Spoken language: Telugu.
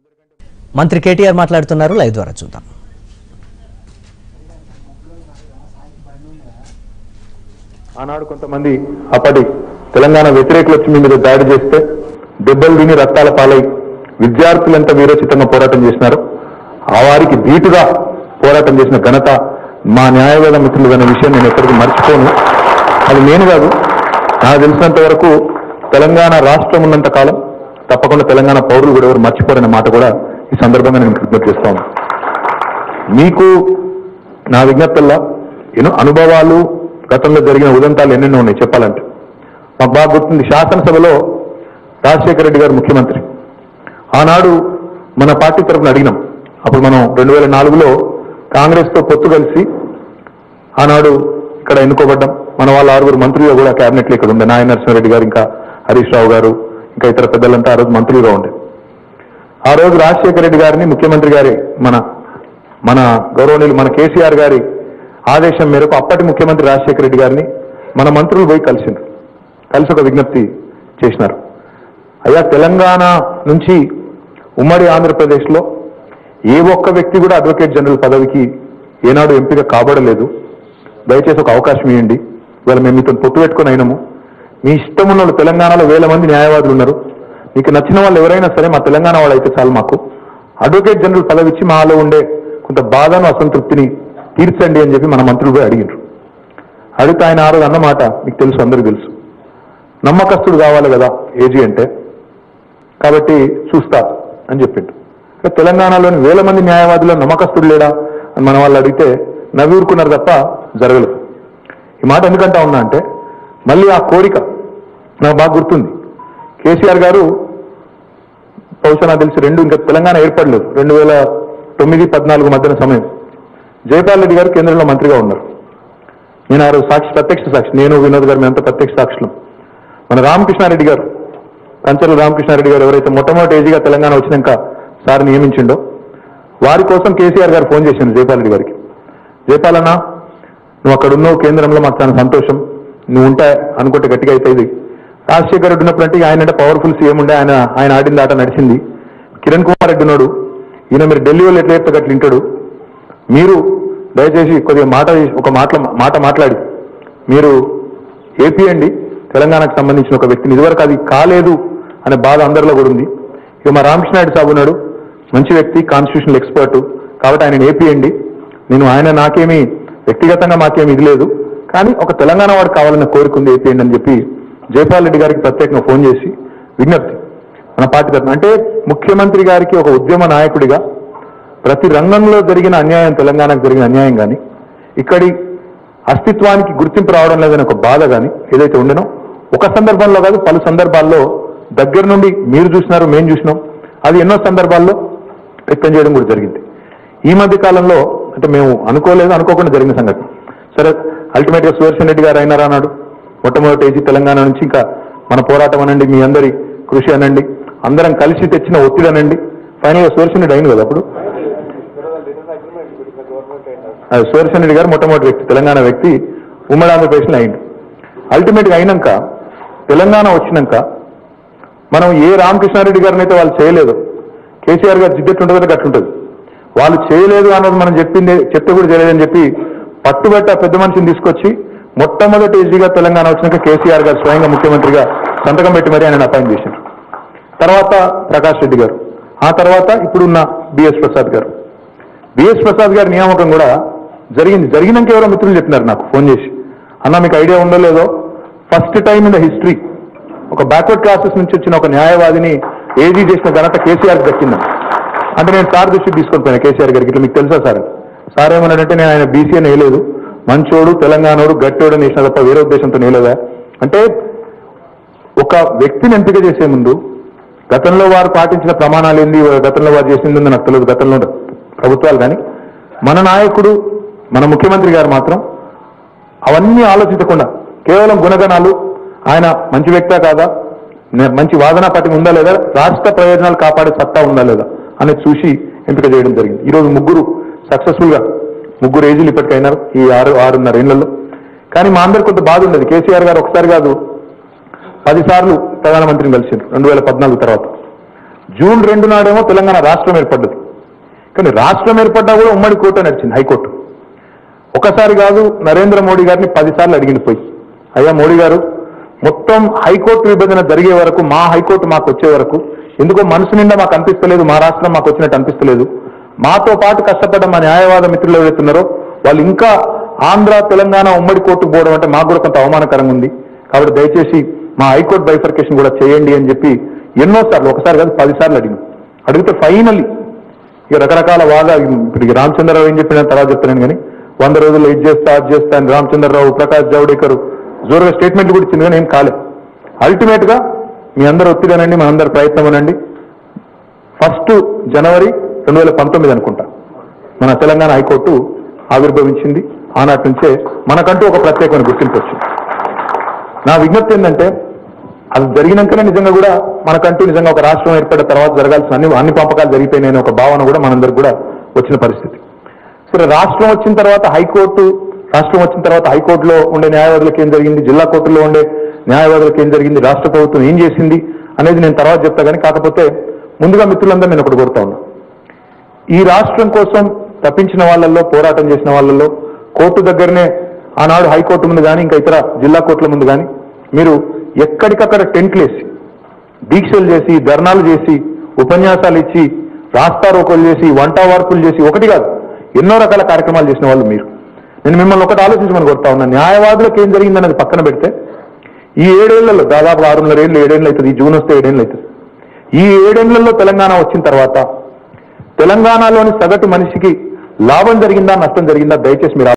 మంత్రి కేటీఆర్ మాట్లాడుతున్నారు లైవ్ ద్వారా చూద్దాం ఆనాడు కొంతమంది అప్పటి తెలంగాణ వ్యతిరేకులు వచ్చి మీ మీద దాడి చేస్తే దెబ్బలు తిని రక్తాల పాలై విద్యార్థులంతా వీరోచితంగా పోరాటం చేసినారు ఆ వారికి ధీటుగా పోరాటం చేసిన ఘనత మా న్యాయవేద మిత్రులు అనే విషయం నేను ఎక్కడికి మర్చిపోను అది నేను కాదు నాకు తెలిసినంత వరకు తెలంగాణ రాష్ట్రం ఉన్నంత కాలం తప్పకుండా తెలంగాణ పౌరులు కూడా ఎవరు మర్చిపోరనే మాట కూడా ఈ సందర్భంగా నేను కృతజ్ఞత చేస్తాను మీకు నా విజ్ఞప్తుల్లో ఎన్నో అనుభవాలు గతంలో జరిగిన ఉదంతాలు ఎన్నెన్నో ఉన్నాయి చెప్పాలంటే మాకు బాగా గుర్తుంది శాసనసభలో రాజశేఖర రెడ్డి గారు ముఖ్యమంత్రి ఆనాడు మన పార్టీ తరఫున అడిగినాం అప్పుడు మనం రెండు వేల నాలుగులో కాంగ్రెస్తో పొత్తు కలిసి ఆనాడు ఇక్కడ ఎన్నుకోబడ్డాం మన వాళ్ళ ఆరుగురు మంత్రులు కూడా క్యాబినెట్లో ఇక్కడ ఉండే నాయ నరసింహారెడ్డి గారు ఇంకా హరీష్ రావు గారు ఇంకా ఇతర పెద్దలంతా ఆ రోజు మంత్రులుగా ఉండే ఆ రోజు రాజశేఖర రెడ్డి గారిని ముఖ్యమంత్రి గారి మన మన గౌరవనీయులు మన కేసీఆర్ గారి ఆదేశం మేరకు అప్పటి ముఖ్యమంత్రి రాజశేఖర రెడ్డి గారిని మన మంత్రులు పోయి కలిసిండ్రు కలిసి ఒక విజ్ఞప్తి చేసినారు అయ్యా తెలంగాణ నుంచి ఉమ్మడి ఆంధ్రప్రదేశ్లో ఏ ఒక్క వ్యక్తి కూడా అడ్వకేట్ జనరల్ పదవికి ఏనాడు ఎంపిక కాబడలేదు దయచేసి ఒక అవకాశం ఇవ్వండి ఇవాళ మేము మీతో పొత్తు పెట్టుకుని అయినాము మీ ఇష్టం ఉన్న వాళ్ళు తెలంగాణలో వేల మంది న్యాయవాదులు ఉన్నారు మీకు నచ్చిన వాళ్ళు ఎవరైనా సరే మా తెలంగాణ వాళ్ళు అయితే చాలు మాకు అడ్వకేట్ జనరల్ పదవి ఇచ్చి మాలో ఉండే కొంత బాధను అసంతృప్తిని తీర్చండి అని చెప్పి మన మంత్రులు పోయి అడిగినారు అడిగితే ఆయన ఆ రోజు అన్నమాట మీకు తెలుసు అందరికీ తెలుసు నమ్మకస్తుడు కావాలి కదా ఏజీ అంటే కాబట్టి చూస్తా అని చెప్పిండు ఇక తెలంగాణలోని వేల మంది న్యాయవాదులు నమ్మకస్తుడు లేడా అని మన వాళ్ళు అడిగితే నవ్వూరుకున్నారు తప్ప జరగలేదు ఈ మాట ఎందుకంటా ఉన్నా అంటే మళ్ళీ ఆ కోరిక నాకు బాగా గుర్తుంది కేసీఆర్ గారు బహుశా నాకు తెలిసి రెండు ఇంకా తెలంగాణ ఏర్పడలేదు రెండు వేల తొమ్మిది పద్నాలుగు మధ్యన సమయం జయపాల్ రెడ్డి గారు కేంద్రంలో మంత్రిగా ఉన్నారు నేను ఆ రోజు సాక్షి ప్రత్యక్ష సాక్షి నేను వినోద్ గారు మేమంతా ప్రత్యక్ష సాక్షులు మన రామకృష్ణారెడ్డి గారు కంచర్ల రామకృష్ణారెడ్డి గారు ఎవరైతే మొట్టమొదటి ఏజీగా తెలంగాణ వచ్చినాక సార్ నియమించిండో వారి కోసం కేసీఆర్ గారు ఫోన్ చేసిండు జయపాల్ రెడ్డి గారికి జయపాల్ అన్న నువ్వు అక్కడ ఉన్నావు కేంద్రంలో మాకు చాలా సంతోషం నువ్వు ఉంటా అనుకుంటే గట్టిగా అవుతుంది రాజశేఖర రెడ్డి ఉన్నప్పుడు అంటే ఆయన అంటే పవర్ఫుల్ సీఎం ఉండే ఆయన ఆయన ఆడింది ఆట నడిచింది కిరణ్ కుమార్ రెడ్డి ఉన్నాడు ఈయన మీరు ఢిల్లీ వాళ్ళు ఎట్లా చెప్తే గట్ల వింటాడు మీరు దయచేసి కొద్దిగా మాట ఒక మాట మాట మాట్లాడి మీరు ఏపీ అండి తెలంగాణకు సంబంధించిన ఒక వ్యక్తిని ఇదివరకు అది కాలేదు అనే బాధ అందరిలో కూడా ఉంది ఇక మా రామకృష్ణారెడ్డి సాబు ఉన్నాడు మంచి వ్యక్తి కాన్స్టిట్యూషనల్ ఎక్స్పర్ట్ కాబట్టి ఆయన ఏపీ అండి నేను ఆయన నాకేమీ వ్యక్తిగతంగా మాకేమీ ఇది లేదు కానీ ఒక తెలంగాణ వాడు కావాలన్న కోరిక ఉంది ఏపీ అండి అని చెప్పి జైపాల్ రెడ్డి గారికి ప్రత్యేకంగా ఫోన్ చేసి విజ్ఞప్తి మన పార్టీ తరఫున అంటే ముఖ్యమంత్రి గారికి ఒక ఉద్యమ నాయకుడిగా ప్రతి రంగంలో జరిగిన అన్యాయం తెలంగాణకు జరిగిన అన్యాయం కానీ ఇక్కడి అస్తిత్వానికి గుర్తింపు రావడం లేదని ఒక బాధ కానీ ఏదైతే ఉండేనో ఒక సందర్భంలో కాదు పలు సందర్భాల్లో దగ్గర నుండి మీరు చూసినారు మేము చూసినాం అది ఎన్నో సందర్భాల్లో వ్యక్తం చేయడం కూడా జరిగింది ఈ మధ్య కాలంలో అంటే మేము అనుకోలేదు అనుకోకుండా జరిగిన సంఘటన సరే అల్టిమేట్ గా సుదర్శన్ రెడ్డి గారు అయినారా అన్నాడు మొట్టమొదటి ఏజీ తెలంగాణ నుంచి ఇంకా మన పోరాటం అనండి మీ అందరి కృషి అనండి అందరం కలిసి తెచ్చిన ఒత్తిడి అనండి ఫైనల్ గా సుదర్శన్ రెడ్డి అయింది కదా అప్పుడు అది సుదర్శన్ రెడ్డి గారు మొట్టమొదటి వ్యక్తి తెలంగాణ వ్యక్తి ఉమ్మడి ఆంధ్రప్రదేశ్లో అయింది అల్టిమేట్ గా అయినాక తెలంగాణ వచ్చినాక మనం ఏ రామకృష్ణారెడ్డి గారిని అయితే వాళ్ళు చేయలేదు కేసీఆర్ గారు జిద్దెట్టు ఉంటుందో అట్లుంటుంది వాళ్ళు చేయలేదు అన్నది మనం చెప్పింది చెప్తే కూడా చేయలేదని చెప్పి పట్టుబట్టి ఆ పెద్ద మనిషిని తీసుకొచ్చి మొట్టమొదటి ఏజీగా తెలంగాణ వచ్చినాక కేసీఆర్ గారు స్వయంగా ముఖ్యమంత్రిగా సంతకం పెట్టి మరీ ఆయన అపాయింట్ చేశారు తర్వాత ప్రకాష్ రెడ్డి గారు ఆ తర్వాత ఇప్పుడున్న బిఎస్ ప్రసాద్ గారు బిఎస్ ప్రసాద్ గారి నియామకం కూడా జరిగింది జరిగినాక ఎవరో మిత్రులు చెప్పినారు నాకు ఫోన్ చేసి అన్న మీకు ఐడియా ఉందో లేదో first time in the history ఒక బ్యాక్వర్డ్ క్లాసెస్ నుంచి వచ్చిన ఒక న్యాయవాదిని ఏజీ చేసిన ఘనత కేసీఆర్ దక్కింది అంటే నేను సార్ దృష్టికి తీసుకొని పోయినా కేసీఆర్ గారికి ఇట్లా మీకు తెలుసా సార్ సార్ ఏమన్నాడంటే నేను ఆయన బీసీ అని వేయలేదు మంచోడు తెలంగాణోడు గట్టోడు అని వేసిన తప్ప వేరే ఉద్దేశంతో వేయలేదా అంటే ఒక వ్యక్తిని ఎంపిక చేసే ముందు గతంలో వారు పాటించిన ప్రమాణాలు ఏంది గతంలో వారు చేసింది ఏందో నాకు తెలియదు గతంలో ప్రభుత్వాలు కానీ మన నాయకుడు మన ముఖ్యమంత్రి గారు మాత్రం అవన్నీ ఆలోచించకుండా కేవలం గుణగణాలు ఆయన మంచి వ్యక్తా కాదా నే- మంచి వాదన పట్టి ఉందా లేదా రాష్ట్ర ప్రయోజనాలు కాపాడే సత్తా ఉందా లేదా అనేది చూసి ఎంపిక చేయడం జరిగింది ఈరోజు ముగ్గురు సక్సెస్ఫుల్ గా ముగ్గురు ఏజీలు ఇప్పటికైనారు ఈ ఆరు ఆరున్నర ఏళ్లలో కానీ మా అందరికి కొంత బాధ ఉండదు కేసీఆర్ గారు ఒకసారి కాదు పది సార్లు ప్రధానమంత్రిని కలిసిండ్రు రెండు వేల పద్నాలుగు తర్వాత జూన్ రెండు నాడేమో తెలంగాణ రాష్ట్రం ఏర్పడ్డది కానీ రాష్ట్రం ఏర్పడ్డా కూడా ఉమ్మడి కోర్టు నడిచింది హైకోర్టు ఒకసారి కాదు నరేంద్ర మోడీ గారిని పదిసార్లు అడిగింది పోయి అయ్యా మోడీ గారు మొత్తం హైకోర్టు విభజన జరిగే వరకు మా హైకోర్టు మాకు వచ్చే వరకు ఎందుకో మనసు నిండా మాకు అనిపిస్తలేదు మా రాష్ట్రం మాకు వచ్చినట్టు అనిపిస్తలేదు మాతో పాటు కష్టపడ్డ మా న్యాయవాద మిత్రులు ఎవరైతున్నారో వాళ్ళు ఇంకా ఆంధ్ర తెలంగాణ ఉమ్మడి కోర్టుకు పోవడం అంటే మాకు కూడా కొంత అవమానకరంగా ఉంది కాబట్టి దయచేసి మా హైకోర్టు బైఫర్కేషన్ కూడా చేయండి అని చెప్పి ఎన్నోసార్లు ఒకసారి కాదు పదిసార్లు అడిగింది అడిగితే ఫైనల్లీ ఇక రకరకాల వాదా ఇప్పుడు ఇక రామచంద్రరావు ఏం చెప్పిన తర్వాత చెప్తున్నాను కానీ వంద రోజుల్లో ఇది చేస్తా అది చేస్తా అని రామచంద్రరావు ప్రకాష్ జావడేకర్ జోరుగా స్టేట్మెంట్ కూడా ఇచ్చింది కానీ ఏం కాలేదు అల్టిమేట్ గా మీ అందరు ఒత్తిడనండి మన అందరి ప్రయత్నం అనండి ఫస్ట్ జనవరి రెండు వేల పంతొమ్మిది అనుకుంటా మన తెలంగాణ హైకోర్టు ఆవిర్భవించింది ఆనాటి నుంచే మనకంటూ ఒక ప్రత్యేకమైన గుర్తింపు వచ్చింది నా విజ్ఞప్తి ఏంటంటే అది జరిగినాకనే నిజంగా కూడా మనకంటూ నిజంగా ఒక రాష్ట్రం ఏర్పడిన తర్వాత జరగాల్సిన అన్ని అన్ని పంపకాలు జరిగిపోయినాయనే ఒక భావన కూడా మనందరికి కూడా వచ్చిన పరిస్థితి సరే రాష్ట్రం వచ్చిన తర్వాత హైకోర్టు రాష్ట్రం వచ్చిన తర్వాత హైకోర్టులో ఉండే న్యాయవాదులకు ఏం జరిగింది జిల్లా కోర్టులో ఉండే న్యాయవాదులకు ఏం జరిగింది రాష్ట్ర ప్రభుత్వం ఏం చేసింది అనేది నేను తర్వాత చెప్తా కానీ కాకపోతే ముందుగా మిత్రులందరూ నేను ఒకటి కోరుతా ఉన్నా ఈ రాష్ట్రం కోసం తప్పించిన వాళ్ళల్లో పోరాటం చేసిన వాళ్ళల్లో కోర్టు దగ్గరనే ఆనాడు హైకోర్టు ముందు కానీ ఇంకా ఇతర జిల్లా కోర్టుల ముందు కానీ మీరు ఎక్కడికక్కడ టెంట్లు వేసి దీక్షలు చేసి ధర్నాలు చేసి ఉపన్యాసాలు ఇచ్చి రాస్తారోకోలు చేసి వంట వార్పులు చేసి ఒకటి కాదు ఎన్నో రకాల కార్యక్రమాలు చేసిన వాళ్ళు మీరు నేను మిమ్మల్ని ఒకటి ఆలోచించమని కోరుతా ఉన్నా న్యాయవాదులకు ఏం జరిగిందన్నది పక్కన పెడితే ఈ ఏడేళ్లలో దాదాపు ఆరున్నర ఏళ్ళు ఏడేళ్ళు అవుతుంది ఈ జూన్ వస్తే ఏడేళ్ళు అవుతుంది ఈ ఏడేళ్లలో తెలంగాణ వచ్చిన తర్వాత తెలంగాణలోని సగటు మనిషికి లాభం జరిగిందా నష్టం జరిగిందా దయచేసి మీరు